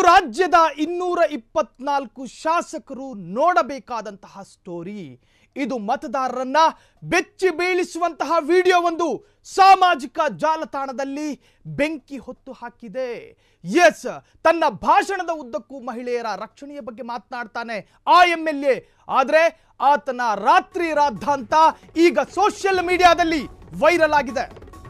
ರಾಜ್ಯದ ಇನ್ನೂರ ಇಪ್ಪತ್ನಾಲ್ಕು ಶಾಸಕರು ನೋಡಬೇಕಾದಂತಹ ಸ್ಟೋರಿ ಇದು ಮತದಾರರನ್ನ ಬೆಚ್ಚಿ ಬೀಳಿಸುವಂತಹ ವಿಡಿಯೋ ಒಂದು ಸಾಮಾಜಿಕ ಜಾಲತಾಣದಲ್ಲಿ ಬೆಂಕಿ ಹೊತ್ತು ಹಾಕಿದೆ ಎಸ್ ತನ್ನ ಭಾಷಣದ ಉದ್ದಕ್ಕೂ ಮಹಿಳೆಯರ ರಕ್ಷಣೆಯ ಬಗ್ಗೆ ಮಾತನಾಡ್ತಾನೆ ಆ ಎಂ ಎಲ್ ಎ ಆದ್ರೆ ಆತನ ರಾತ್ರಿ ರಾದ್ಧಾಂತ ಈಗ ಸೋಷಿಯಲ್ ಮೀಡಿಯಾದಲ್ಲಿ ವೈರಲ್ ಆಗಿದೆ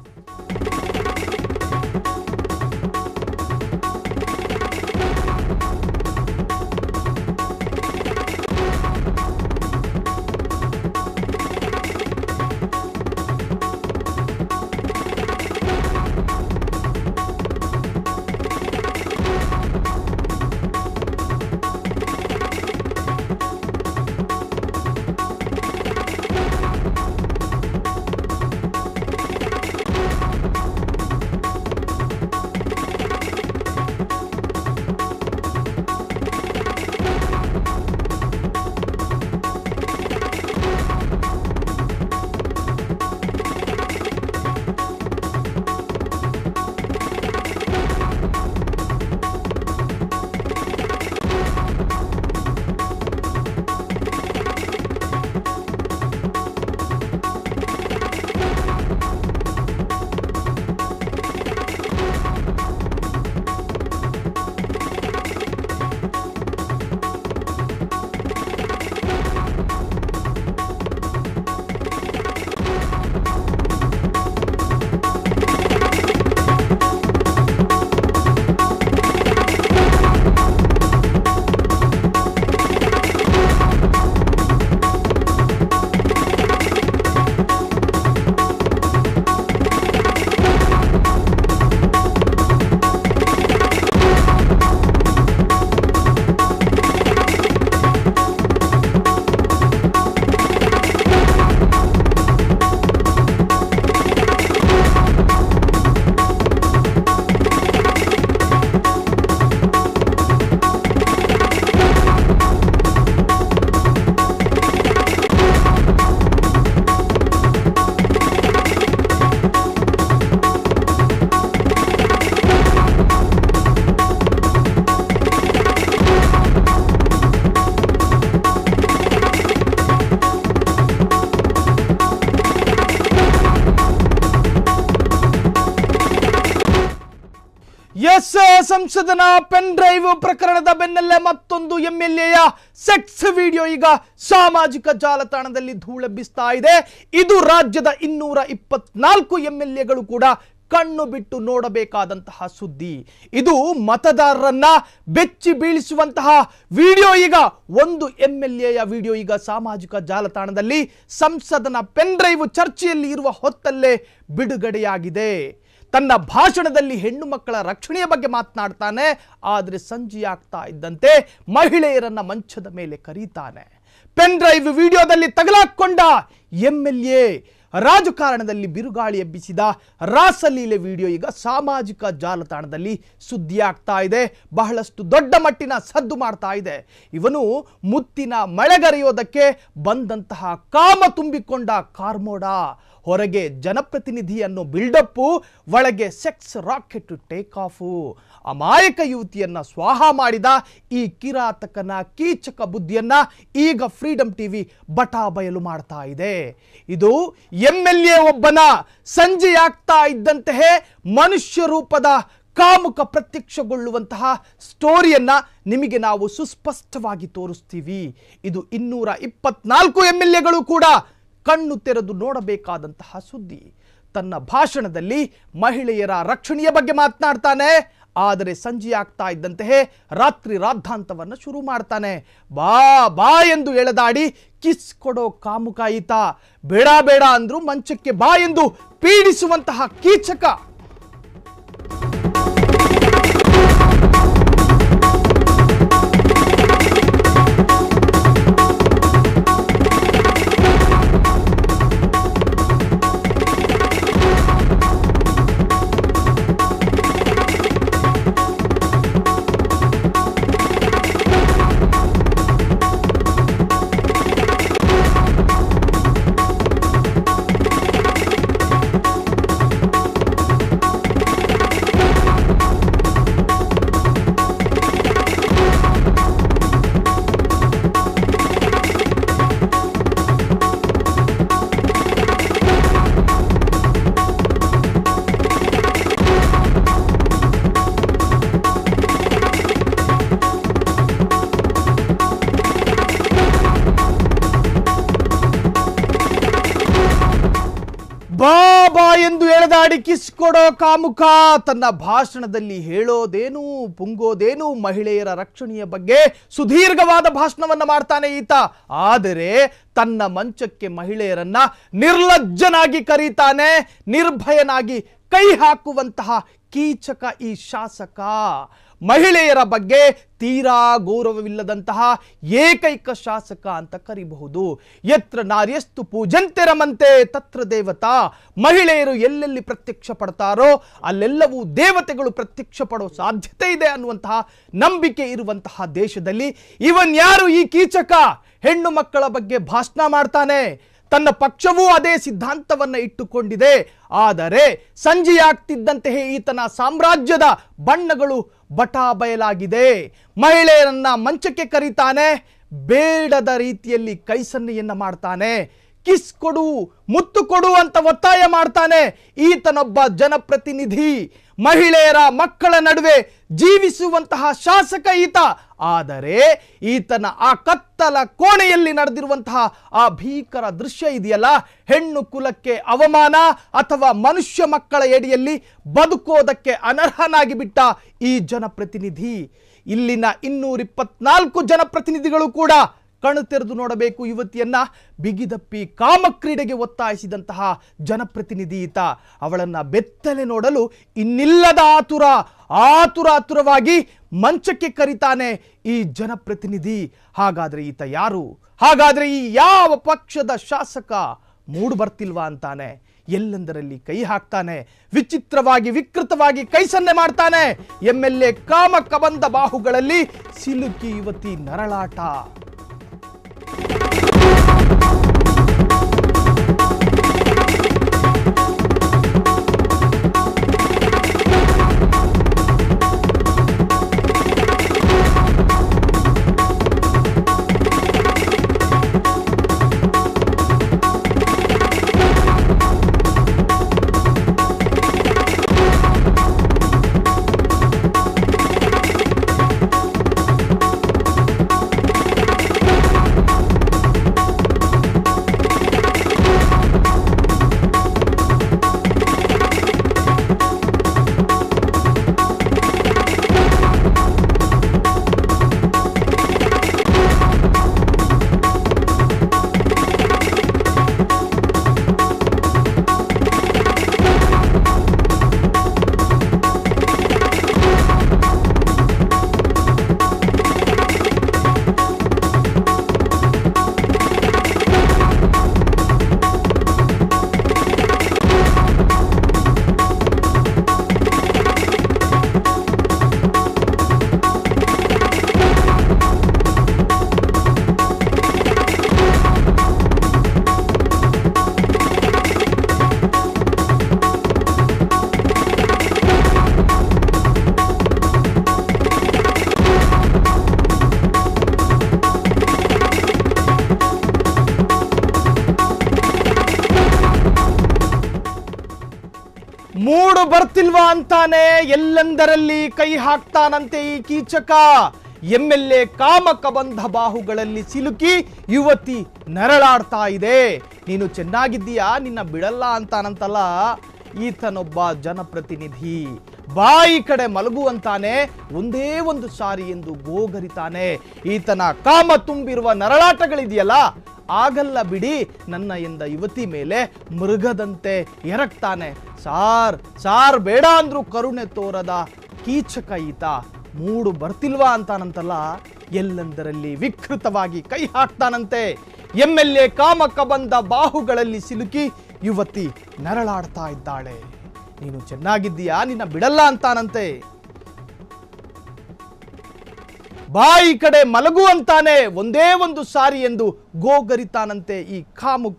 ಎಸ್ ಸಂಸದನ ಪೆನ್ ಡ್ರೈವ್ ಪ್ರಕರಣದ ಬೆನ್ನಲ್ಲೇ ಮತ್ತೊಂದು M L A sex video ಈಗ ಸಾಮಾಜಿಕ ಜಾಲತಾಣದಲ್ಲಿ ಧೂಳೆಬ್ಬಿಸ್ತಾ ಇದೆ ಇದು ರಾಜ್ಯದ ಇನ್ನೂರ ಇಪ್ಪತ್ನಾಲ್ಕು ಎಂ ಎಲ್ ಎಗಳು ಕೂಡ ಕಣ್ಣು ಬಿಟ್ಟು ನೋಡಬೇಕಾದಂತಹ ಸುದ್ದಿ ಇದು ಮತದಾರರನ್ನ ಬೆಚ್ಚಿ ಬೀಳಿಸುವಂತಹ ವಿಡಿಯೋ ಈಗ ಒಂದು ಎಂ ಎಲ್ ಎಯ ವಿಡಿಯೋ ಈಗ ಸಾಮಾಜಿಕ ಜಾಲತಾಣದಲ್ಲಿ ಸಂಸದನ ಪೆನ್ ಡ್ರೈವ್ ಚರ್ಚೆಯಲ್ಲಿ ಇರುವ ಹೊತ್ತಲ್ಲೇ ಬಿಡುಗಡೆಯಾಗಿದೆ ತನ್ನ ಭಾಷಣದಲ್ಲಿ ಹೆಣ್ಣು ಮಕ್ಕಳ ರಕ್ಷಣೆಯ ಬಗ್ಗೆ ಮಾತನಾಡ್ತಾನೆ ಆದರೆ ಸಂಜೆಯಾಗ್ತಾ ಇದ್ದಂತೆ ಮಹಿಳೆಯರನ್ನ ಮಂಚದ ಮೇಲೆ ಕರೀತಾನೆ ಪೆನ್ ಡ್ರೈವ್ ವಿಡಿಯೋದಲ್ಲಿ ತಗಲಾಕೊಂಡ ಎಂ ಎಲ್ ಎ ರಾಜಕಾರಣದಲ್ಲಿ ಬಿರುಗಾಳಿ ಎಬ್ಬಿಸಿದ ರಾಸಲೀಲೆ ವಿಡಿಯೋ ಈಗ ಸಾಮಾಜಿಕ ಜಾಲತಾಣದಲ್ಲಿ ಸುದ್ದಿಯಾಗ್ತಾ ಇದೆ ಬಹಳಷ್ಟು ದೊಡ್ಡ ಮಟ್ಟಿನ ಸದ್ದು ಮಾಡ್ತಾ ಇದೆ ಇವನು ಮುತ್ತಿನ ಮಳೆಗರೆಯೋದಕ್ಕೆ ಬಂದಂತಹ ಕಾಮ ತುಂಬಿಕೊಂಡ ಕಾರ್ಮೋಡ ಹೊರಗೆ ಜನಪ್ರತಿನಿಧಿ ಅನ್ನೋ ಬಿಲ್ಡಪ್ಪು ಒಳಗೆ ಸೆಕ್ಸ್ ರಾಕೆಟ್ ಟೇಕ್ ಆಫು ಅಮಾಯಕ ಯುವತಿಯನ್ನ ಸ್ವಾಹ ಮಾಡಿದ ಈ ಕಿರಾತಕನ ಕೀಚಕ ಬುದ್ಧಿಯನ್ನ ಈಗ ಫ್ರೀಡಂ ಟಿವಿ ಬಟಾ ಬಯಲು ಮಾಡ್ತಾ ಇದೆ ಇದು ಎಂ ಎಲ್ ಎ ಒಬ್ಬನ ಸಂಜೆಯಾಗ್ತಾ ಇದ್ದಂತೆಯೇ ಮನುಷ್ಯ ರೂಪದ ಕಾಮುಕ ಪ್ರತ್ಯಕ್ಷಗೊಳ್ಳುವಂತಹ ಸ್ಟೋರಿಯನ್ನ ನಿಮಗೆ ನಾವು ಸುಸ್ಪಷ್ಟವಾಗಿ ತೋರಿಸ್ತೀವಿ ಇದು ಇನ್ನೂರ ಇಪ್ಪತ್ನಾಲ್ಕು ಎಂ ಎಲ್ ಎಗಳು ಕೂಡ ಕಣ್ಣು ತೆರೆದು ನೋಡಬೇಕಾದಂತಹ ಸುದ್ದಿ ತನ್ನ ಭಾಷಣದಲ್ಲಿ ಮಹಿಳೆಯರ ರಕ್ಷಣೆಯ ಬಗ್ಗೆ ಮಾತನಾಡ್ತಾನೆ ಆದರೆ ಸಂಜೆಯಾಗ್ತಾ ಇದ್ದಂತೆಯೇ ರಾತ್ರಿ ರಾದ್ಧಾಂತವನ್ನು ಶುರು ಮಾಡ್ತಾನೆ ಬಾ ಬಾ ಎಂದು ಎಳೆದಾಡಿ ಕಿಸ್ ಕೊಡೋ ಕಾಮುಕಾಯಿತ ಬೇಡ ಬೇಡ ಅಂದ್ರು ಮಂಚಕ್ಕೆ ಬಾ ಎಂದು ಪೀಡಿಸುವಂತಹ ಕೀಚಕ ಬಾಬಾ ಎಂದು ಎಳೆದಾಡಿ ಕಿಸ್ ಕೊಡೋ ಕಾಮುಕ ತನ್ನ ಭಾಷಣದಲ್ಲಿ ಹೇಳೋದೇನು ಪುಂಗೋದೇನು ಮಹಿಳೆಯರ ರಕ್ಷಣೆಯ ಬಗ್ಗೆ ಸುದೀರ್ಘವಾದ ಭಾಷಣವನ್ನ ಮಾಡ್ತಾನೆ ಈತ ಆದರೆ ತನ್ನ ಮಂಚಕ್ಕೆ ಮಹಿಳೆಯರನ್ನ ನಿರ್ಲಜ್ಜನಾಗಿ ಕರೀತಾನೆ ನಿರ್ಭಯನಾಗಿ ಕೈ ಹಾಕುವಂತಹ ಕೀಚಕ ಈ ಶಾಸಕ ಮಹಿಳೆಯರ ಬಗ್ಗೆ ತೀರಾ ಗೌರವವಿಲ್ಲದಂತಹ ಏಕೈಕ ಶಾಸಕ ಅಂತ ಕರಿಬಹುದು ಯತ್ರ ನಾರ್ಯಸ್ತು ಪೂಜಂತೆ ರಮಂತೆ ತತ್ರ ದೇವತಾ ಮಹಿಳೆಯರು ಎಲ್ಲೆಲ್ಲಿ ಪ್ರತ್ಯಕ್ಷ ಪಡ್ತಾರೋ ಅಲ್ಲೆಲ್ಲವೂ ದೇವತೆಗಳು ಪ್ರತ್ಯಕ್ಷ ಪಡೋ ಸಾಧ್ಯತೆ ಇದೆ ಅನ್ನುವಂತಹ ನಂಬಿಕೆ ಇರುವಂತಹ ದೇಶದಲ್ಲಿ ಇವನ್ ಯಾರು ಈ ಕೀಚಕ ಹೆಣ್ಣು ಮಕ್ಕಳ ಬಗ್ಗೆ ಭಾಷಣ ಮಾಡ್ತಾನೆ ತನ್ನ ಪಕ್ಷವೂ ಅದೇ ಸಿದ್ಧಾಂತವನ್ನ ಇಟ್ಟುಕೊಂಡಿದೆ ಆದರೆ ಸಂಜೆಯಾಗ್ತಿದ್ದಂತೆಯೇ ಈತನ ಸಾಮ್ರಾಜ್ಯದ ಬಣ್ಣಗಳು ಬಟಾ ಬಯಲಾಗಿದೆ ಮಹಿಳೆಯರನ್ನ ಮಂಚಕ್ಕೆ ಕರೀತಾನೆ ಬೇಡದ ರೀತಿಯಲ್ಲಿ ಕೈ ಸನ್ನೆಯನ್ನ ಮಾಡ್ತಾನೆ ಕಿಸ್ ಕೊಡು ಮುತ್ತು ಕೊಡು ಅಂತ ಒತ್ತಾಯ ಮಾಡ್ತಾನೆ ಈತನೊಬ್ಬ ಜನಪ್ರತಿನಿಧಿ ಮಹಿಳೆಯರ ಮಕ್ಕಳ ನಡುವೆ ಜೀವಿಸುವಂತಹ ಶಾಸಕ ಈತ ಆದರೆ ಈತನ ಆ ಕತ್ತಲ ಕೋಣೆಯಲ್ಲಿ ನಡೆದಿರುವಂತಹ ಆ ಭೀಕರ ದೃಶ್ಯ ಇದೆಯಲ್ಲ ಹೆಣ್ಣು ಕುಲಕ್ಕೆ ಅವಮಾನ ಅಥವಾ ಮನುಷ್ಯ ಮಕ್ಕಳ ಎಡೆಯಲ್ಲಿ ಬದುಕೋದಕ್ಕೆ ಅನರ್ಹನಾಗಿ ಬಿಟ್ಟ ಈ ಜನಪ್ರತಿನಿಧಿ ಇಲ್ಲಿನ ಇನ್ನೂರ ಇಪ್ಪತ್ನಾಲ್ಕು ಜನಪ್ರತಿನಿಧಿಗಳು ಕೂಡ ಕಣ್ಣು ತೆರೆದು ನೋಡಬೇಕು ಯುವತಿಯನ್ನ ಬಿಗಿದಪ್ಪಿ ಕಾಮಕ್ರೀಡೆಗೆ ಒತ್ತಾಯಿಸಿದಂತಹ ಜನಪ್ರತಿನಿಧಿ ಈತ ಅವಳನ್ನ ಬೆತ್ತಲೆ ನೋಡಲು ಇನ್ನಿಲ್ಲದ ಆತುರ ಆತುರ ಆತುರವಾಗಿ ಮಂಚಕ್ಕೆ ಕರೀತಾನೆ ಈ ಜನಪ್ರತಿನಿಧಿ ಹಾಗಾದ್ರೆ ಈತ ಯಾರು ಹಾಗಾದ್ರೆ ಈ ಯಾವ ಪಕ್ಷದ ಶಾಸಕ ಮೂಡು ಬರ್ತಿಲ್ವಾ ಅಂತಾನೆ ಎಲ್ಲೆಂದರಲ್ಲಿ ಕೈ ಹಾಕ್ತಾನೆ ವಿಚಿತ್ರವಾಗಿ ವಿಕೃತವಾಗಿ ಕೈ ಸನ್ನೆ ಮಾಡ್ತಾನೆ ಎಂ ಎಲ್ ಎ ಕಾಮಕ್ಕ ಬಂದ ಬಾಹುಗಳಲ್ಲಿ ಸಿಲುಕಿ ಯುವತಿ ನರಳಾಟ ಮೂಡು ಬರ್ತಿಲ್ವಾ ಅಂತಾನೆ ಎಲ್ಲೆಂದರಲ್ಲಿ ಕೈ ಹಾಕ್ತಾನಂತೆ ಈ ಕೀಚಕ ಎಂ ಎಲ್ ಎ ಕಾಮಕ ಬಂಧ ಬಾಹುಗಳಲ್ಲಿ ಸಿಲುಕಿ ಯುವತಿ ನರಳಾಡ್ತಾ ಇದೆ ನೀನು ಚೆನ್ನಾಗಿದ್ದೀಯಾ ನಿನ್ನ ಬಿಡಲ್ಲ ಅಂತಾನಂತಲ್ಲ ಈತನೊಬ್ಬ ಜನಪ್ರತಿನಿಧಿ ಬಾಯಿ ಕಡೆ ಮಲಗುವಂತಾನೆ ಒಂದೇ ಒಂದು ಸಾರಿ ಎಂದು ಗೋಗರಿತಾನೆ ಈತನ ಕಾಮ ತುಂಬಿರುವ ನರಳಾಟಗಳಿದೆಯಲ್ಲ ಆಗಲ್ಲ ಬಿಡಿ ನನ್ನ ಎಂದ ಯುವತಿ ಮೇಲೆ ಮೃಗದಂತೆ ಎರಗ್ತಾನೆ ಸಾರ್ ಸಾರ್ ಬೇಡ ಅಂದ್ರೂ ಕರುಣೆ ತೋರದ ಕೀಚಕ ಈತ ಮೂಡು ಬರ್ತಿಲ್ವಾ ಅಂತಾನಂತಲ್ಲ ಎಲ್ಲೆಂದರಲ್ಲಿ ವಿಕೃತವಾಗಿ ಕೈ ಹಾಕ್ತಾನಂತೆ ಎಂ ಎಲ್ ಎ ಕಾಮಕ ಬಂದ ಬಾಹುಗಳಲ್ಲಿ ಸಿಲುಕಿ ಯುವತಿ ನರಳಾಡ್ತಾ ಇದ್ದಾಳೆ ನೀನು ಚೆನ್ನಾಗಿದ್ದೀಯಾ ನಿನ್ನ ಬಿಡಲ್ಲ ಅಂತಾನಂತೆ ಬಾಯಿ ಕಡೆ ಮಲಗುವಂತಾನೆ ಒಂದೇ ಒಂದು ಸಾರಿ ಎಂದು ಗೋಗರಿತಾನಂತೆ ಈ ಕಾಮುಕ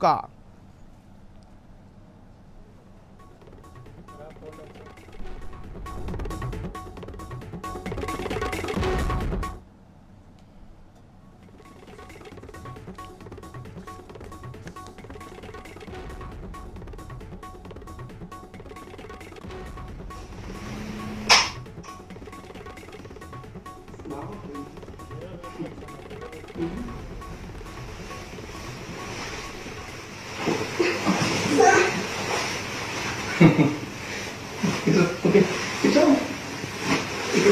Itu, oke. Itu. Itu.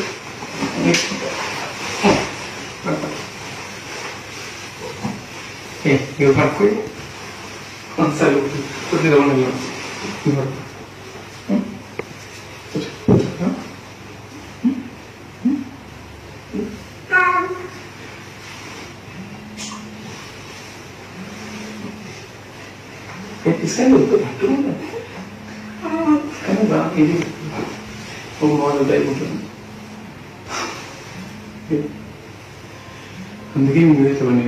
Eh, io per qui non saluti, tutti devono io. Eh, ti sei venuto da tu? Kamu ba ini pembawa dari motor? అందుకే మీ మీద చెప్పండి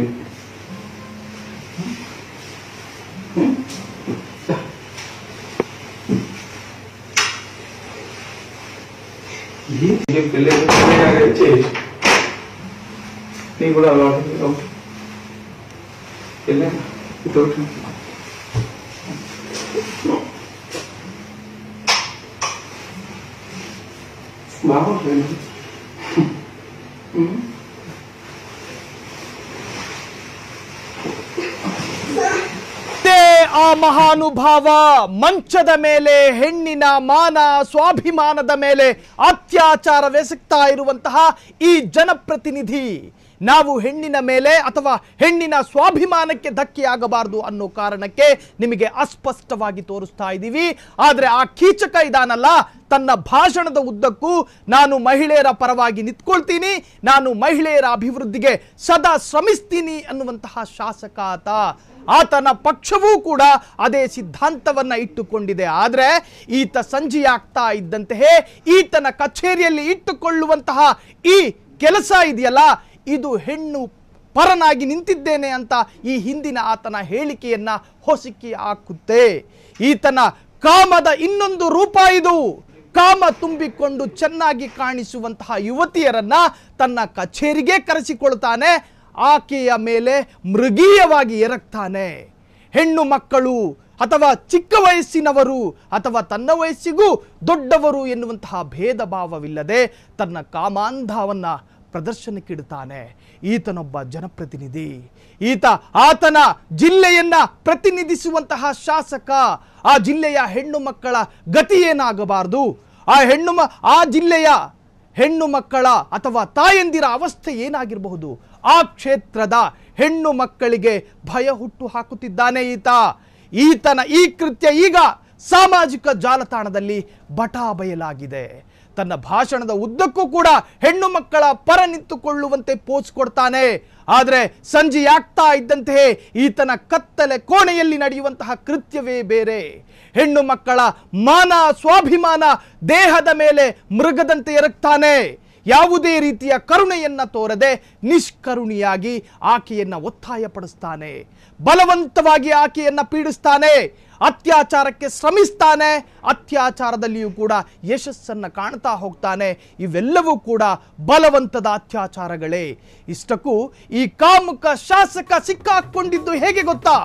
ఇది పిల్లలు చేయొచ్చు నీకు కూడా అలవాటు వెళ్ళా తోటి బాగుంటుంది ಇದೇ ಆ ಮಹಾನುಭಾವ ಮಂಚದ ಮೇಲೆ ಹೆಣ್ಣಿನ ಮಾನ ಸ್ವಾಭಿಮಾನದ ಮೇಲೆ ಅತ್ಯಾಚಾರವೆಸಗ್ತಾ ಇರುವಂತಹ ಈ ಜನಪ್ರತಿನಿಧಿ ನಾವು ಹೆಣ್ಣಿನ ಮೇಲೆ ಅಥವಾ ಹೆಣ್ಣಿನ ಸ್ವಾಭಿಮಾನಕ್ಕೆ ಧಕ್ಕೆಯಾಗಬಾರದು ಅನ್ನೋ ಕಾರಣಕ್ಕೆ ನಿಮಗೆ ಅಸ್ಪಷ್ಟವಾಗಿ ತೋರಿಸ್ತಾ ಇದ್ದೀವಿ ಆದರೆ ಆ ಕೀಚಕ ಇದಾನಲ್ಲ ತನ್ನ ಭಾಷಣದ ಉದ್ದಕ್ಕೂ ನಾನು ಮಹಿಳೆಯರ ಪರವಾಗಿ ನಿಂತ್ಕೊಳ್ತೀನಿ ನಾನು ಮಹಿಳೆಯರ ಅಭಿವೃದ್ಧಿಗೆ ಸದಾ ಶ್ರಮಿಸ್ತೀನಿ ಅನ್ನುವಂತಹ ಶಾಸಕ ಆತ ಆತನ ಪಕ್ಷವೂ ಕೂಡ ಅದೇ ಸಿದ್ಧಾಂತವನ್ನ ಇಟ್ಟುಕೊಂಡಿದೆ ಆದರೆ ಈತ ಸಂಜೆಯಾಗ್ತಾ ಇದ್ದಂತೆಯೇ ಈತನ ಕಚೇರಿಯಲ್ಲಿ ಇಟ್ಟುಕೊಳ್ಳುವಂತಹ ಈ ಕೆಲಸ ಇದೆಯಲ್ಲ ಇದು ಹೆಣ್ಣು ಪರನಾಗಿ ನಿಂತಿದ್ದೇನೆ ಅಂತ ಈ ಹಿಂದಿನ ಆತನ ಹೇಳಿಕೆಯನ್ನ ಹೊಸಕಿ ಹಾಕುತ್ತೆ ಈತನ ಕಾಮದ ಇನ್ನೊಂದು ರೂಪ ಇದು ಕಾಮ ತುಂಬಿಕೊಂಡು ಚೆನ್ನಾಗಿ ಕಾಣಿಸುವಂತಹ ಯುವತಿಯರನ್ನ ತನ್ನ ಕಚೇರಿಗೆ ಕರೆಸಿಕೊಳ್ತಾನೆ ಆಕೆಯ ಮೇಲೆ ಮೃಗೀಯವಾಗಿ ಎರಗ್ತಾನೆ ಹೆಣ್ಣು ಮಕ್ಕಳು ಅಥವಾ ಚಿಕ್ಕ ವಯಸ್ಸಿನವರು ಅಥವಾ ತನ್ನ ವಯಸ್ಸಿಗೂ ದೊಡ್ಡವರು ಎನ್ನುವಂತಹ ಭೇದ ಭಾವವಿಲ್ಲದೆ ತನ್ನ ಕಾಮಾಂಧವನ್ನ ಪ್ರದರ್ಶನಕ್ಕಿಡ್ತಾನೆ ಈತನೊಬ್ಬ ಜನಪ್ರತಿನಿಧಿ ಈತ ಆತನ ಜಿಲ್ಲೆಯನ್ನ ಪ್ರತಿನಿಧಿಸುವಂತಹ ಶಾಸಕ ಆ ಜಿಲ್ಲೆಯ ಹೆಣ್ಣು ಮಕ್ಕಳ ಗತಿ ಏನಾಗಬಾರದು ಆ ಹೆಣ್ಣು ಮ ಆ ಜಿಲ್ಲೆಯ ಹೆಣ್ಣು ಮಕ್ಕಳ ಅಥವಾ ತಾಯಂದಿರ ಅವಸ್ಥೆ ಏನಾಗಿರಬಹುದು ಆ ಕ್ಷೇತ್ರದ ಹೆಣ್ಣು ಮಕ್ಕಳಿಗೆ ಭಯ ಹುಟ್ಟು ಹಾಕುತ್ತಿದ್ದಾನೆ ಈತ ಈತನ ಈ ಕೃತ್ಯ ಈಗ ಸಾಮಾಜಿಕ ಜಾಲತಾಣದಲ್ಲಿ ಬಟಾ ಬಯಲಾಗಿದೆ ತನ್ನ ಭಾಷಣದ ಉದ್ದಕ್ಕೂ ಕೂಡ ಹೆಣ್ಣು ಮಕ್ಕಳ ಪರ ನಿಂತುಕೊಳ್ಳುವಂತೆ ಪೋಸ್ ಕೊಡ್ತಾನೆ ಆದರೆ ಸಂಜೆಯಾಗ್ತಾ ಇದ್ದಂತೆಯೇ ಈತನ ಕತ್ತಲೆ ಕೋಣೆಯಲ್ಲಿ ನಡೆಯುವಂತಹ ಕೃತ್ಯವೇ ಬೇರೆ ಹೆಣ್ಣು ಮಕ್ಕಳ ಮಾನ ಸ್ವಾಭಿಮಾನ ದೇಹದ ಮೇಲೆ ಮೃಗದಂತೆ ಎರಗ್ತಾನೆ ಯಾವುದೇ ರೀತಿಯ ಕರುಣೆಯನ್ನ ತೋರದೆ ನಿಷ್ಕರುಣಿಯಾಗಿ ಆಕೆಯನ್ನ ಒತ್ತಾಯಪಡಿಸ್ತಾನೆ ಬಲವಂತವಾಗಿ ಆಕೆಯನ್ನ ಪೀಡಿಸ್ತಾನೆ ಅತ್ಯಾಚಾರಕ್ಕೆ ಶ್ರಮಿಸ್ತಾನೆ ಅತ್ಯಾಚಾರದಲ್ಲಿಯೂ ಕೂಡ ಯಶಸ್ಸನ್ನ ಕಾಣ್ತಾ ಹೋಗ್ತಾನೆ ಇವೆಲ್ಲವೂ ಕೂಡ ಬಲವಂತದ ಅತ್ಯಾಚಾರಗಳೇ ಇಷ್ಟಕ್ಕೂ ಈ ಕಾಮುಕ ಶಾಸಕ ಸಿಕ್ಕಾಕೊಂಡಿದ್ದು ಹೇಗೆ ಗೊತ್ತಾ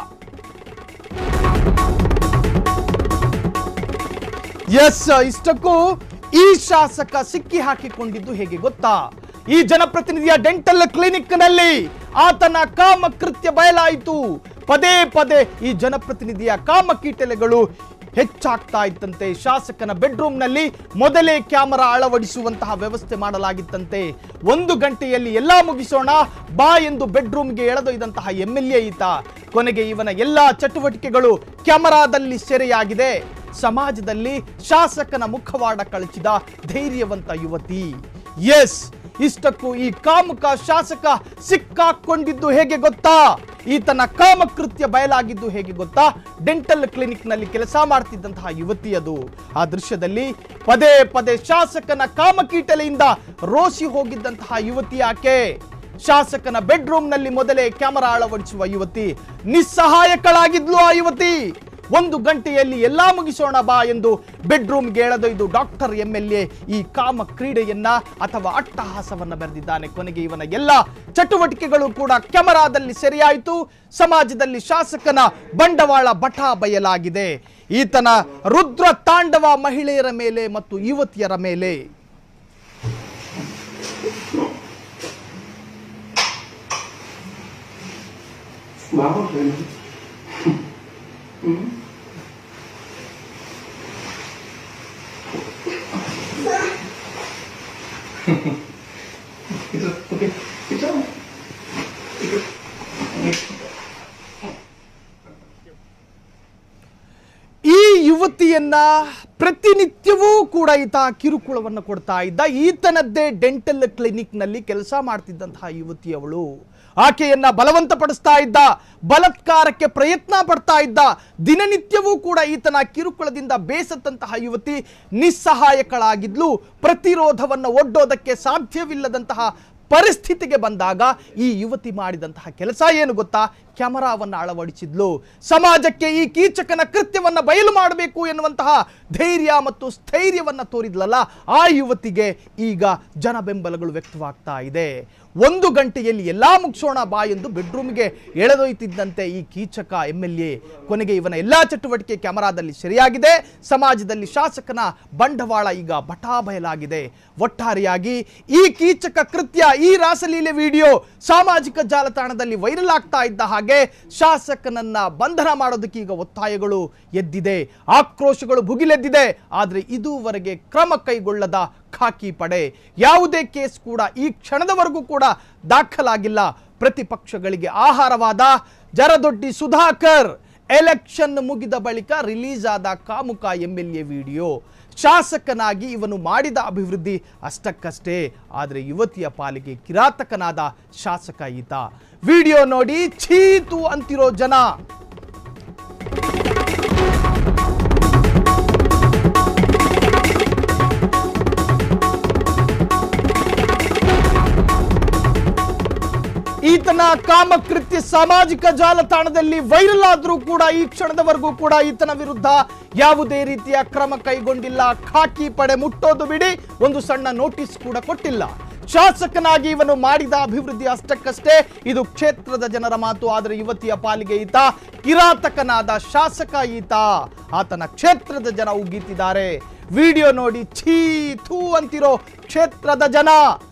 ಎಸ್ ಇಷ್ಟಕ್ಕೂ ಈ ಶಾಸಕ ಸಿಕ್ಕಿ ಹಾಕಿಕೊಂಡಿದ್ದು ಹೇಗೆ ಗೊತ್ತಾ ಈ ಜನಪ್ರತಿನಿಧಿಯ ಡೆಂಟಲ್ ಕ್ಲಿನಿಕ್ ನಲ್ಲಿ ಆತನ ಕಾಮ ಕೃತ್ಯ ಬಯಲಾಯಿತು ಪದೇ ಪದೇ ಈ ಜನಪ್ರತಿನಿಧಿಯ ಕಾಮ ಕೀಟಲೆಗಳು ಹೆಚ್ಚಾಗ್ತಾ ಇತ್ತಂತೆ ಶಾಸಕನ ಬೆಡ್ರೂಮ್ನಲ್ಲಿ ಮೊದಲೇ ಕ್ಯಾಮರಾ ಅಳವಡಿಸುವಂತಹ ವ್ಯವಸ್ಥೆ ಮಾಡಲಾಗಿತ್ತಂತೆ ಒಂದು ಗಂಟೆಯಲ್ಲಿ ಎಲ್ಲಾ ಮುಗಿಸೋಣ ಬಾ ಎಂದು ಬೆಡ್ರೂಮ್ಗೆ ಎಳೆದೊಯ್ದಂತಹ ಎಂ ಎಲ್ ಎ ಈತ ಕೊನೆಗೆ ಇವನ ಎಲ್ಲಾ ಚಟುವಟಿಕೆಗಳು ಕ್ಯಾಮರಾದಲ್ಲಿ ಸೆರೆಯಾಗಿದೆ ಸಮಾಜದಲ್ಲಿ ಶಾಸಕನ ಮುಖವಾಡ ಕಳಚಿದ ಧೈರ್ಯವಂತ ಯುವತಿ ಎಸ್ ಇಷ್ಟಕ್ಕೂ ಈ ಕಾಮುಕ ಶಾಸಕ ಸಿಕ್ಕಾಕೊಂಡಿದ್ದು ಹೇಗೆ ಗೊತ್ತಾ ಈತನ ಕಾಮಕೃತ್ಯ ಬಯಲಾಗಿದ್ದು ಹೇಗೆ ಗೊತ್ತಾ ಡೆಂಟಲ್ ಕ್ಲಿನಿಕ್ ನಲ್ಲಿ ಕೆಲಸ ಮಾಡ್ತಿದ್ದಂತಹ ಯುವತಿಯದು ಆ ದೃಶ್ಯದಲ್ಲಿ ಪದೇ ಪದೇ ಶಾಸಕನ ಕಾಮಕೀಟಲೆಯಿಂದ ರೋಸಿ ಹೋಗಿದ್ದಂತಹ ಯುವತಿ ಆಕೆ ಶಾಸಕನ ಬೆಡ್ರೂಮ್ ನಲ್ಲಿ ಮೊದಲೇ ಕ್ಯಾಮರಾ ಅಳವಡಿಸುವ ಯುವತಿ ನಿಸ್ಸಹಾಯಕಳಾಗಿದ್ಲು ಆ ಯುವತಿ ಒಂದು ಗಂಟೆಯಲ್ಲಿ ಎಲ್ಲಾ ಮುಗಿಸೋಣ ಬಾ ಎಂದು ಬೆಡ್ರೂಮ್ಗೆ ಎಳೆದೊಯ್ದು ಡಾಕ್ಟರ್ ಎಂ ಎಲ್ ಎ ಈ ಕಾಮ ಕ್ರೀಡೆಯನ್ನ ಅಥವಾ ಅಟ್ಟಹಾಸವನ್ನ ಬರೆದಿದ್ದಾನೆ ಕೊನೆಗೆ ಇವನ ಎಲ್ಲ ಚಟುವಟಿಕೆಗಳು ಕೂಡ ಕ್ಯಾಮರಾದಲ್ಲಿ ಸೆರೆಯಾಯಿತು ಸಮಾಜದಲ್ಲಿ ಶಾಸಕನ ಬಂಡವಾಳ ಬಟಾ ಬಯಲಾಗಿದೆ ಈತನ ರುದ್ರ ತಾಂಡವ ಮಹಿಳೆಯರ ಮೇಲೆ ಮತ್ತು ಯುವತಿಯರ ಮೇಲೆ బాగుంటుంది It's okay. It's all right. ಈ ಯುವತಿಯನ್ನ ಪ್ರತಿನಿತ್ಯವೂ ಕೂಡ ಈತ ಕಿರುಕುಳವನ್ನು ಕೊಡ್ತಾ ಇದ್ದ ಈತನದ್ದೇ ಡೆಂಟಲ್ ಕ್ಲಿನಿಕ್ ನಲ್ಲಿ ಕೆಲಸ ಮಾಡ್ತಿದ್ದಂತಹ ಯುವತಿಯವಳು ಆಕೆಯನ್ನ ಬಲವಂತಪಡಿಸ್ತಾ ಇದ್ದ ಬಲಾತ್ಕಾರಕ್ಕೆ ಪ್ರಯತ್ನ ಪಡ್ತಾ ಇದ್ದ ದಿನನಿತ್ಯವೂ ಕೂಡ ಈತನ ಕಿರುಕುಳದಿಂದ ಬೇಸತ್ತಂತಹ ಯುವತಿ ನಿಸ್ಸಹಾಯಕಳಾಗಿದ್ಲು ಪ್ರತಿರೋಧವನ್ನು ಒಡ್ಡೋದಕ್ಕೆ ಸಾಧ್ಯವಿಲ್ಲದಂತಹ ಪರಿಸ್ಥಿತಿಗೆ ಬಂದಾಗ ಈ ಯುವತಿ ಮಾಡಿದಂತಹ ಕೆಲಸ ಏನು ಗೊತ್ತಾ ಕ್ಯಾಮರಾವನ್ನು ಅಳವಡಿಸಿದ್ಲು ಸಮಾಜಕ್ಕೆ ಈ ಕೀಚಕನ ಕೃತ್ಯವನ್ನ ಬಯಲು ಮಾಡಬೇಕು ಎನ್ನುವಂತಹ ಧೈರ್ಯ ಮತ್ತು ಸ್ಥೈರ್ಯವನ್ನ ತೋರಿದ್ಲಲ್ಲ ಆ ಯುವತಿಗೆ ಈಗ ಜನ ಬೆಂಬಲಗಳು ವ್ಯಕ್ತವಾಗ್ತಾ ಇದೆ ಒಂದು ಗಂಟೆಯಲ್ಲಿ ಎಲ್ಲಾ ಮುಗಿಸೋಣ ಬಾ ಎಂದು ಬೆಡ್ರೂಮ್ಗೆ ಎಳೆದೊಯ್ತಿದ್ದಂತೆ ಈ ಕೀಚಕ ಎಂ ಎಲ್ ಎ ಕೊನೆಗೆ ಇವನ ಎಲ್ಲಾ ಚಟುವಟಿಕೆ ಕ್ಯಾಮರಾದಲ್ಲಿ ಸರಿಯಾಗಿದೆ ಸಮಾಜದಲ್ಲಿ ಶಾಸಕನ ಬಂಡವಾಳ ಈಗ ಬಟಾಬಯಲಾಗಿದೆ ಒಟ್ಟಾರೆಯಾಗಿ ಈ ಕೀಚಕ ಕೃತ್ಯ ಈ ರಾಸಲೀಲೆ ವಿಡಿಯೋ ಸಾಮಾಜಿಕ ಜಾಲತಾಣದಲ್ಲಿ ವೈರಲ್ ಆಗ್ತಾ ಇದ್ದ ಹಾಗೆ ಶಾಸಕನನ್ನ ಬಂಧನ ಮಾಡೋದಕ್ಕೆ ಈಗ ಒತ್ತಾಯಗಳು ಎದ್ದಿದೆ ಆಕ್ರೋಶಗಳು ಭುಗಿಲೆದ್ದಿದೆ ಆದರೆ ಇದುವರೆಗೆ ಕ್ರಮ ಕೈಗೊಳ್ಳದ ಖಾಕಿ ಪಡೆ ಯಾವುದೇ ಕೇಸ್ ಕೂಡ ಈ ಕ್ಷಣದವರೆಗೂ ಕೂಡ ದಾಖಲಾಗಿಲ್ಲ ಪ್ರತಿಪಕ್ಷಗಳಿಗೆ ಆಹಾರವಾದ ಜರದೊಡ್ಡಿ ಸುಧಾಕರ್ ಎಲೆಕ್ಷನ್ ಮುಗಿದ ಬಳಿಕ ರಿಲೀಸ್ ಆದ ಕಾಮುಕ ಎಂ ಎಲ್ ಎ ವಿಡಿಯೋ ಶಾಸಕನಾಗಿ ಇವನು ಮಾಡಿದ ಅಭಿವೃದ್ಧಿ ಅಷ್ಟಕ್ಕಷ್ಟೇ ಆದರೆ ಯುವತಿಯ ಪಾಲಿಗೆ ಕಿರಾತಕನಾದ ಶಾಸಕ ಈತ ವಿಡಿಯೋ ನೋಡಿ ಛೀತು ಅಂತಿರೋ ಜನ ಈತನ ಕಾಮಕೃತ್ಯ ಸಾಮಾಜಿಕ ಜಾಲತಾಣದಲ್ಲಿ ವೈರಲ್ ಆದ್ರೂ ಕೂಡ ಈ ಕ್ಷಣದವರೆಗೂ ಕೂಡ ಈತನ ವಿರುದ್ಧ ಯಾವುದೇ ರೀತಿಯ ಕ್ರಮ ಕೈಗೊಂಡಿಲ್ಲ ಖಾಕಿ ಪಡೆ ಮುಟ್ಟೋದು ಬಿಡಿ ಒಂದು ಸಣ್ಣ ನೋಟಿಸ್ ಕೂಡ ಕೊಟ್ಟಿಲ್ಲ ಶಾಸಕನಾಗಿ ಇವನು ಮಾಡಿದ ಅಭಿವೃದ್ಧಿ ಅಷ್ಟಕ್ಕಷ್ಟೇ ಇದು ಕ್ಷೇತ್ರದ ಜನರ ಮಾತು ಆದರೆ ಯುವತಿಯ ಪಾಲಿಗೆ ಈತ ಕಿರಾತಕನಾದ ಶಾಸಕ ಈತ ಆತನ ಕ್ಷೇತ್ರದ ಜನ ಉಗ್ಗಿತಿದ್ದಾರೆ ವಿಡಿಯೋ ನೋಡಿ ಛೀ ಥೂ ಅಂತಿರೋ ಕ್ಷೇತ್ರದ ಜನ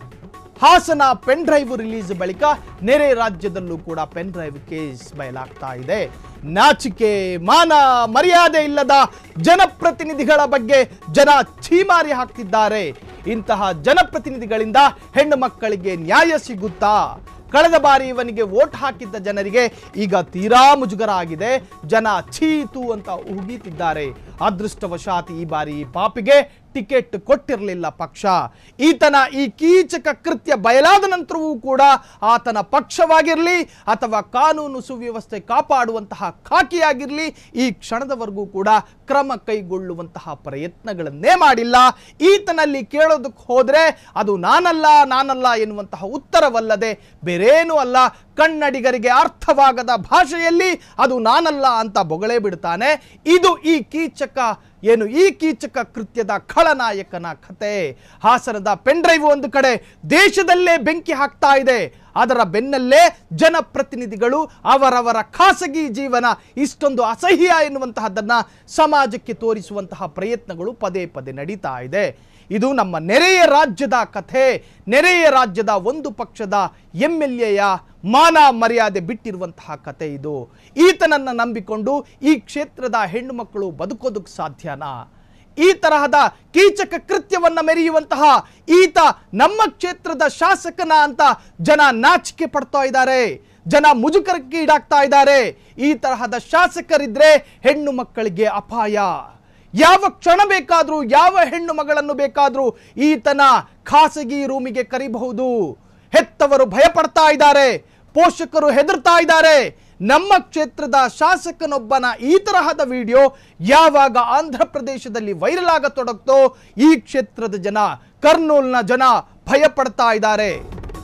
ಹಾಸನ ಪೆನ್ ಡ್ರೈವ್ ರಿಲೀಸ್ ಬಳಿಕ ನೆರೆ ರಾಜ್ಯದಲ್ಲೂ ಕೂಡ ಪೆನ್ ಡ್ರೈವ್ ಕೇಸ್ ಬಯಲಾಗ್ತಾ ಇದೆ ನಾಚಿಕೆ ಮಾನ ಮರ್ಯಾದೆ ಇಲ್ಲದ ಜನಪ್ರತಿನಿಧಿಗಳ ಬಗ್ಗೆ ಜನ ಛೀಮಾರಿ ಹಾಕ್ತಿದ್ದಾರೆ ಇಂತಹ ಜನಪ್ರತಿನಿಧಿಗಳಿಂದ ಹೆಣ್ಣು ಮಕ್ಕಳಿಗೆ ನ್ಯಾಯ ಸಿಗುತ್ತಾ ಕಳೆದ ಬಾರಿ ಇವನಿಗೆ ವೋಟ್ ಹಾಕಿದ್ದ ಜನರಿಗೆ ಈಗ ತೀರಾ ಮುಜುಗರ ಆಗಿದೆ ಜನ ಛೀತು ಅಂತ ಉಗೀತಿದ್ದಾರೆ ಅದೃಷ್ಟವಶಾತ್ ಈ ಬಾರಿ ಈ ಪಾಪಿಗೆ ಟಿಕೆಟ್ ಕೊಟ್ಟಿರಲಿಲ್ಲ ಪಕ್ಷ ಈತನ ಈ ಕೀಚಕ ಕೃತ್ಯ ಬಯಲಾದ ನಂತರವೂ ಕೂಡ ಆತನ ಪಕ್ಷವಾಗಿರಲಿ ಅಥವಾ ಕಾನೂನು ಸುವ್ಯವಸ್ಥೆ ಕಾಪಾಡುವಂತಹ ಖಾಕಿಯಾಗಿರಲಿ ಈ ಕ್ಷಣದವರೆಗೂ ಕೂಡ ಕ್ರಮ ಕೈಗೊಳ್ಳುವಂತಹ ಪ್ರಯತ್ನಗಳನ್ನೇ ಮಾಡಿಲ್ಲ ಈತನಲ್ಲಿ ಕೇಳೋದಕ್ಕೆ ಹೋದ್ರೆ ಅದು ನಾನಲ್ಲ ನಾನಲ್ಲ ಎನ್ನುವಂತಹ ಉತ್ತರವಲ್ಲದೆ ಬೇರೇನೂ ಅಲ್ಲ ಕನ್ನಡಿಗರಿಗೆ ಅರ್ಥವಾಗದ ಭಾಷೆಯಲ್ಲಿ ಅದು ನಾನಲ್ಲ ಅಂತ ಬೊಗಳೆ ಬಿಡ್ತಾನೆ ಇದು ಈ ಕೀಚಕ ಏನು ಈ ಕೀಚಕ ಕೃತ್ಯದ ಖಳನಾಯಕನ ಕತೆ ಹಾಸನದ ಪೆನ್ ಡ್ರೈವ್ ಒಂದು ಕಡೆ ದೇಶದಲ್ಲೇ ಬೆಂಕಿ ಹಾಕ್ತಾ ಇದೆ ಅದರ ಬೆನ್ನಲ್ಲೇ ಜನಪ್ರತಿನಿಧಿಗಳು ಅವರವರ ಖಾಸಗಿ ಜೀವನ ಇಷ್ಟೊಂದು ಅಸಹ್ಯ ಎನ್ನುವಂತಹದ್ದನ್ನ ಸಮಾಜಕ್ಕೆ ತೋರಿಸುವಂತಹ ಪ್ರಯತ್ನಗಳು ಪದೇ ಪದೇ ನಡೀತಾ ಇದೆ ಇದು ನಮ್ಮ ನೆರೆಯ ರಾಜ್ಯದ ಕಥೆ ನೆರೆಯ ರಾಜ್ಯದ ಒಂದು ಪಕ್ಷದ ಎಂ ಎಲ್ ಎಯ ಮಾನ ಮರ್ಯಾದೆ ಬಿಟ್ಟಿರುವಂತಹ ಕತೆ ಇದು ಈತನನ್ನ ನಂಬಿಕೊಂಡು ಈ ಕ್ಷೇತ್ರದ ಹೆಣ್ಣು ಮಕ್ಕಳು ಬದುಕೋದಕ್ಕೆ ಸಾಧ್ಯನಾ ಈ ತರಹದ ಕೀಚಕ ಕೃತ್ಯವನ್ನ ಮೆರೆಯುವಂತಹ ಈತ ನಮ್ಮ ಕ್ಷೇತ್ರದ ಶಾಸಕನ ಅಂತ ಜನ ನಾಚಿಕೆ ಪಡ್ತಾ ಇದ್ದಾರೆ ಜನ ಮುಜುಗರಕ್ಕೆ ಈಡಾಗ್ತಾ ಇದ್ದಾರೆ ಈ ತರಹದ ಶಾಸಕರಿದ್ರೆ ಹೆಣ್ಣು ಮಕ್ಕಳಿಗೆ ಅಪಾಯ ಯಾವ ಕ್ಷಣ ಬೇಕಾದ್ರೂ ಯಾವ ಹೆಣ್ಣು ಮಗಳನ್ನು ಬೇಕಾದ್ರೂ ಈತನ ಖಾಸಗಿ ರೂಮಿಗೆ ಕರಿಬಹುದು ಹೆತ್ತವರು ಭಯಪಡ್ತಾ ಇದ್ದಾರೆ ಪೋಷಕರು ಹೆದರ್ತಾ ಇದ್ದಾರೆ ನಮ್ಮ ಕ್ಷೇತ್ರದ ಶಾಸಕನೊಬ್ಬನ ಈ ತರಹದ ವಿಡಿಯೋ ಯಾವಾಗ ಆಂಧ್ರ ಪ್ರದೇಶದಲ್ಲಿ ವೈರಲ್ ಆಗತೊಡಗ್ತೋ ಈ ಕ್ಷೇತ್ರದ ಜನ ಕರ್ನೂಲ್ನ ಜನ ಭಯಪಡ್ತಾ ಇದ್ದಾರೆ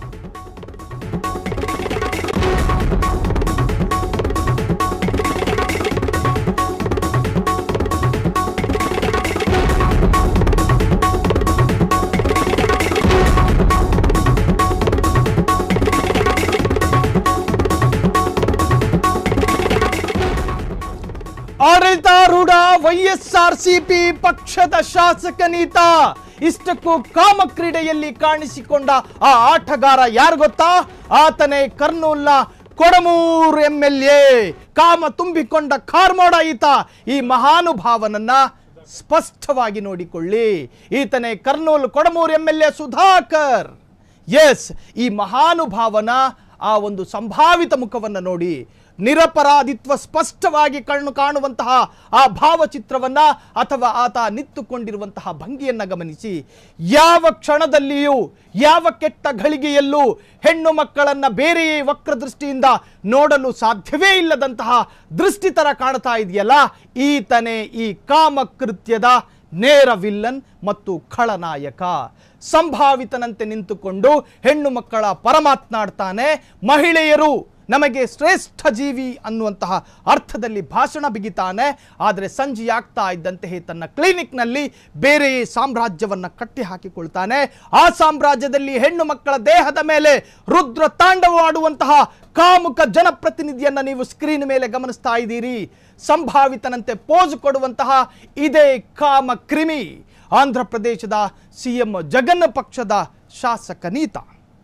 ಆಡಳಿತಾರೂಢ ವೈಎಸ್ಆರ್ಸಿಪಿ ಪಕ್ಷದ ಶಾಸಕನೀತ ಇಷ್ಟಕ್ಕೂ ಕಾಮ ಕ್ರೀಡೆಯಲ್ಲಿ ಕಾಣಿಸಿಕೊಂಡ ಆ ಆಟಗಾರ ಯಾರು ಗೊತ್ತಾ ಆತನೇ ಕರ್ನೂಲ್ನ ಕೊಡಮೂರು ಎಂ ಎಲ್ ಎ ಕಾಮ ತುಂಬಿಕೊಂಡ ಕಾರ್ಮೋಡ ಈತ ಈ ಮಹಾನುಭಾವನನ್ನ ಸ್ಪಷ್ಟವಾಗಿ ನೋಡಿಕೊಳ್ಳಿ ಈತನೇ Kurnool Kodamuru M L A Sudhakar ಎಸ್ ಈ ಮಹಾನುಭಾವನ ಆ ಒಂದು ಸಂಭಾವಿತ ಮುಖವನ್ನು ನೋಡಿ ನಿರಪರಾಧಿತ್ವ ಸ್ಪಷ್ಟವಾಗಿ ಕಣ್ಣು ಕಾಣುವಂತಹ ಆ ಭಾವಚಿತ್ರವನ್ನ ಅಥವಾ ಆತ ನಿಂತುಕೊಂಡಿರುವಂತಹ ಭಂಗಿಯನ್ನ ಗಮನಿಸಿ ಯಾವ ಕ್ಷಣದಲ್ಲಿಯೂ ಯಾವ ಕೆಟ್ಟ ಘಳಿಗೆಯಲ್ಲೂ ಹೆಣ್ಣು ಮಕ್ಕಳನ್ನ ಬೇರೆಯೇ ವಕ್ರದೃಷ್ಟಿಯಿಂದ ನೋಡಲು ಸಾಧ್ಯವೇ ಇಲ್ಲದಂತಹ ದೃಷ್ಟಿ ತರ ಕಾಣ್ತಾ ಇದೆಯಲ್ಲ ಈತನೇ ಈ ಕಾಮಕೃತ್ಯದ ನೇರ ವಿಲ್ಲನ್ ಮತ್ತು ಖಳನಾಯಕ ಸಂಭಾವಿತನಂತೆ ನಿಂತುಕೊಂಡು ಹೆಣ್ಣು ಮಕ್ಕಳ ಪರಮಾತ್ನಾಡ್ತಾನೆ ಮಹಿಳೆಯರು ನಮಗೆ ಶ್ರೇಷ್ಠ ಜೀವಿ ಅನ್ನುವಂತಹ ಅರ್ಥದಲ್ಲಿ ಭಾಷಣ ಬಿಗಿತಾನೆ ಆದರೆ ಸಂಜೆಯಾಗ್ತಾ ಇದ್ದಂತೆಯೇ ತನ್ನ ಕ್ಲಿನಿಕ್ನಲ್ಲಿ ಬೇರೆಯೇ ಸಾಮ್ರಾಜ್ಯವನ್ನ ಕಟ್ಟಿ ಹಾಕಿಕೊಳ್ತಾನೆ ಆ ಸಾಮ್ರಾಜ್ಯದಲ್ಲಿ ಹೆಣ್ಣು ಮಕ್ಕಳ ದೇಹದ ಮೇಲೆ ರುದ್ರ ತಾಂಡವವಾಡುವಂತಹ ಕಾಮುಕ ಜನಪ್ರತಿನಿಧಿಯನ್ನ ನೀವು ಸ್ಕ್ರೀನ್ ಮೇಲೆ ಗಮನಿಸ್ತಾ ಇದ್ದೀರಿ ಸಂಭಾವಿತನಂತೆ ಪೋಸ್ ಕೊಡುವಂತಹ ಇದೇ ಕಾಮ ಕ್ರಿಮಿ ಆಂಧ್ರ ಪ್ರದೇಶದ ಸಿಎಂ ಜಗನ್ ಪಕ್ಷದ ಶಾಸಕನೀತ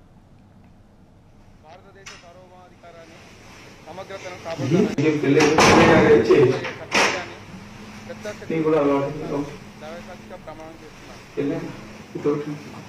భారతదేశ సార్వభౌమాధికారాన్ని సమగ్రతను కాపాడుతానని నీకు తెలియదు తెలియదు చేయి కర్తవ్యాన్ని పెద్ద నీ కూడా అలవాటు దైవసాక్షిగా ప్రమాణం చేస్తున్నాను వెళ్ళా ఇతోటి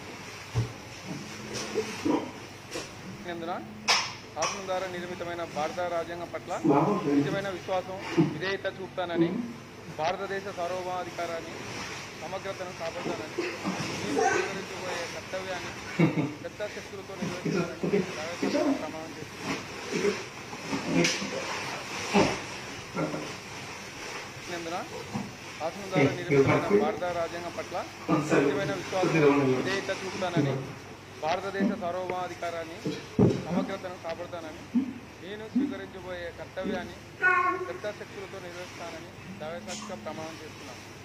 ఎందున శాసనం ద్వారా నిర్మితమైన భారత రాజ్యాంగం పట్ల బాగుంది నిజమైన విశ్వాసం విధేయత చూపుతానని భారతదేశ సార్వభౌమాధికారాన్ని సమగ్రతను కాపాడుతానని నేను స్వీకరించబోయే కర్తవ్యాన్ని పెద్ద శక్తులతో నిర్వహిస్తానని దైవసాక్షిగా ప్రమాణం చేస్తున్నాను ఎందున శాసనం ద్వారా నిర్మితమైన భారత రాజ్యాంగం పట్ల నిజమైన విశ్వాసం విధేయత చూపుతానని భారతదేశ సార్వభౌమాధికారాన్ని సమగ్రతను కాపాడుతానని నేను స్వీకరించబోయే కర్తవ్యాన్ని పెద్ద శక్తులతో నిర్వహిస్తానని దైవసాక్షిగా ప్రమాణం చేస్తున్నాను